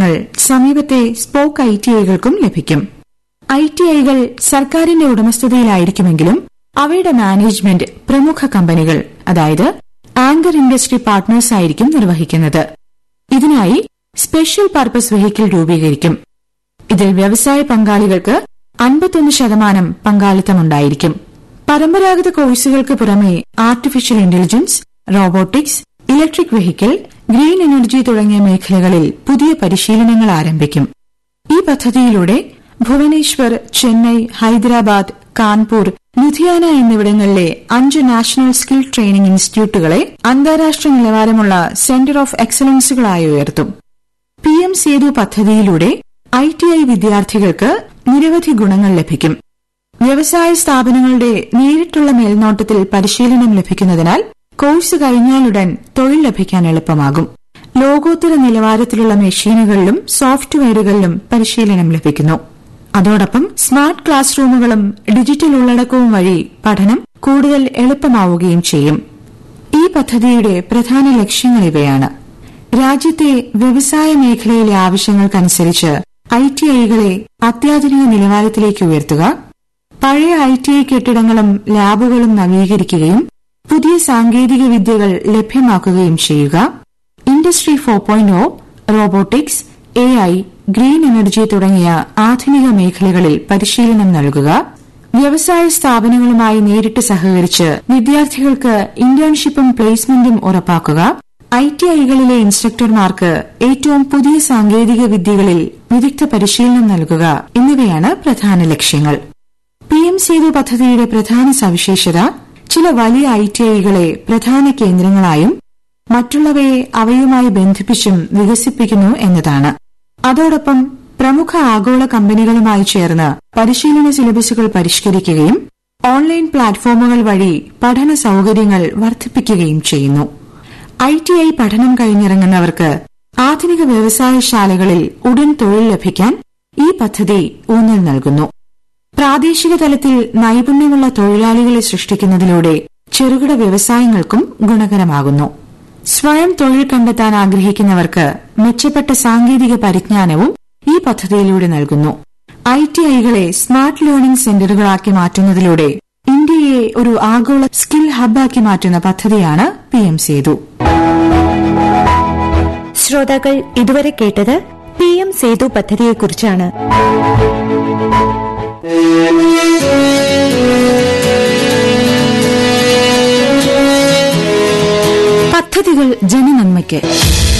സേവനങ്ങൾ സമീപത്തെ spoke I T ഐകൾക്കും ലഭിക്കും ഐ ടി ഐകൾ സർക്കാരിന്റെ ഉടമസ്ഥതയിലായിരിക്കുമെങ്കിലും അവയുടെ മാനേജ്മെന്റ് പ്രമുഖ കമ്പനികൾ അതായത് ആങ്കർ ഇൻഡസ്ട്രി പാർട്ട്നേഴ്സ് ആയിരിക്കും നിർവഹിക്കുന്നത് ഇതിനായി സ്പെഷ്യൽ പർപ്പസ് വെഹിക്കിൾ രൂപീകരിക്കും ഇതിൽ വ്യവസായ പങ്കാളികൾക്ക് അൻപത്തൊന്ന് ശതമാനം പങ്കാളിത്തമുണ്ടായിരിക്കും പരമ്പരാഗത കോഴ്സുകൾക്ക് പുറമെ artificial intelligence robotics electric vehicle green energy തുടങ്ങിയ മേഖലകളിൽ പുതിയ പരിശീലനങ്ങൾ ആരംഭിക്കും ഈ പദ്ധതിയിലൂടെ ഭുവനേശ്വർ ചെന്നൈ ഹൈദരാബാദ് കാൺപൂർ ലുധിയാന എന്നിവിടങ്ങളിലെ അഞ്ച് നാഷണൽ സ്കിൽ ട്രെയിനിംഗ് ഇൻസ്റ്റിറ്റ്യൂട്ടുകളെ അന്താരാഷ്ട്ര നിലവാരമുള്ള സെന്റർ ഓഫ് എക്സലൻസുകളായി ഉയർത്തും പി എം സേതു പദ്ധതിയിലൂടെ ഐ ടി ഐ വിദ്യാർത്ഥികൾക്ക് നിരവധി ഗുണങ്ങൾ ലഭിക്കും വ്യവസായ സ്ഥാപനങ്ങളുടെ നേരിട്ടുള്ള മേൽനോട്ടത്തിൽ പരിശീലനം ലഭിക്കുന്നതിനാൽ കോഴ്സ് കഴിഞ്ഞാലുടൻ തൊഴിൽ ലഭിക്കാൻ എളുപ്പമാകും ലോകോത്തര നിലവാരത്തിലുള്ള മെഷീനുകളിലും സോഫ്റ്റ്വെയറുകളിലും പരിശീലനം ലഭിക്കുന്നു അതോടൊപ്പം സ്മാർട്ട് ക്ലാസ് റൂമുകളും ഡിജിറ്റൽ ഉള്ളടക്കവും വഴി പഠനം കൂടുതൽ എളുപ്പമാവുകയും ചെയ്യും ഈ പദ്ധതിയുടെ പ്രധാന ലക്ഷ്യങ്ങൾ ഇവയാണ് രാജ്യത്തെ വ്യവസായ മേഖലയിലെ ആവശ്യങ്ങൾക്കനുസരിച്ച് ഐ ടി ഐകളെ അത്യാധുനിക നിലവാരത്തിലേക്ക് ഉയർത്തുക പഴയ ഐ ടി ഐ കെട്ടിടങ്ങളും ലാബുകളും നവീകരിക്കുകയും പുതിയ സാങ്കേതിക വിദ്യകൾ ലഭ്യമാക്കുകയും ചെയ്യുക industry four point robotics A I green energy തുടങ്ങിയ ആധുനിക മേഖലകളിൽ പരിശീലനം നൽകുക വ്യവസായ സ്ഥാപനങ്ങളുമായി നേരിട്ട് സഹകരിച്ച് വിദ്യാർത്ഥികൾക്ക് ഇന്റേൺഷിപ്പും പ്ലേസ്മെന്റും ഉറപ്പാക്കുക ഐ ടി ഐകളിലെ ഇൻസ്ട്രക്ടർമാർക്ക് ഏറ്റവും പുതിയ സാങ്കേതിക വിദ്യകളിൽ വിദഗ്ധ പരിശീലനം നൽകുക എന്നിവയാണ് പ്രധാന ലക്ഷ്യങ്ങൾ പി എം സേതു പദ്ധതിയുടെ പ്രധാന സവിശേഷത ചില വലിയ ഐ ടി ഐകളെ പ്രധാന കേന്ദ്രങ്ങളായും മറ്റുള്ളവയെ അവയുമായി ബന്ധിപ്പിച്ചും വികസിപ്പിക്കുന്നു എന്നതാണ് അതോടൊപ്പം പ്രമുഖ ആഗോള കമ്പനികളുമായി ചേർന്ന് പരിശീലന സിലബസുകൾ പരിഷ്കരിക്കുകയും ഓൺലൈൻ പ്ലാറ്റ്ഫോമുകൾ വഴി പഠന സൌകര്യങ്ങൾ വർദ്ധിപ്പിക്കുകയും ചെയ്യുന്നു ഐ ടി ഐ പഠനം കഴിഞ്ഞിറങ്ങുന്നവർക്ക് ആധുനിക വ്യവസായശാലകളിൽ ഉടൻ തൊഴിൽ ലഭിക്കാൻ ഈ പദ്ധതി ഊന്നൽ നൽകുന്നു പ്രാദേശിക തലത്തിൽ നൈപുണ്യമുള്ള തൊഴിലാളികളെ സൃഷ്ടിക്കുന്നതിലൂടെ ചെറുകിട വ്യവസായങ്ങൾക്കും ഗുണകരമാകുന്നു സ്വയം തൊഴിൽ കണ്ടെത്താൻ ആഗ്രഹിക്കുന്നവർക്ക് മെച്ചപ്പെട്ട സാങ്കേതിക പരിജ്ഞാനവും ഈ പദ്ധതിയിലൂടെ നൽകുന്നു ഐ ടി ഐകളെ സ്മാർട്ട് ലേണിംഗ് സെന്ററുകളാക്കി മാറ്റുന്നതിലൂടെ ഇന്ത്യയെ ഒരു ആഗോള സ്കിൽ ഹബ്ബാക്കി മാറ്റുന്ന പദ്ധതിയാണ് പി എം സേതു ശ്രോതാക്കൾ ഇതുവരെ കേട്ടത് പി എം സേതു പദ്ധതിയെക്കുറിച്ചാണ് പദ്ധതികൾ ജനനന്മയ്ക്ക്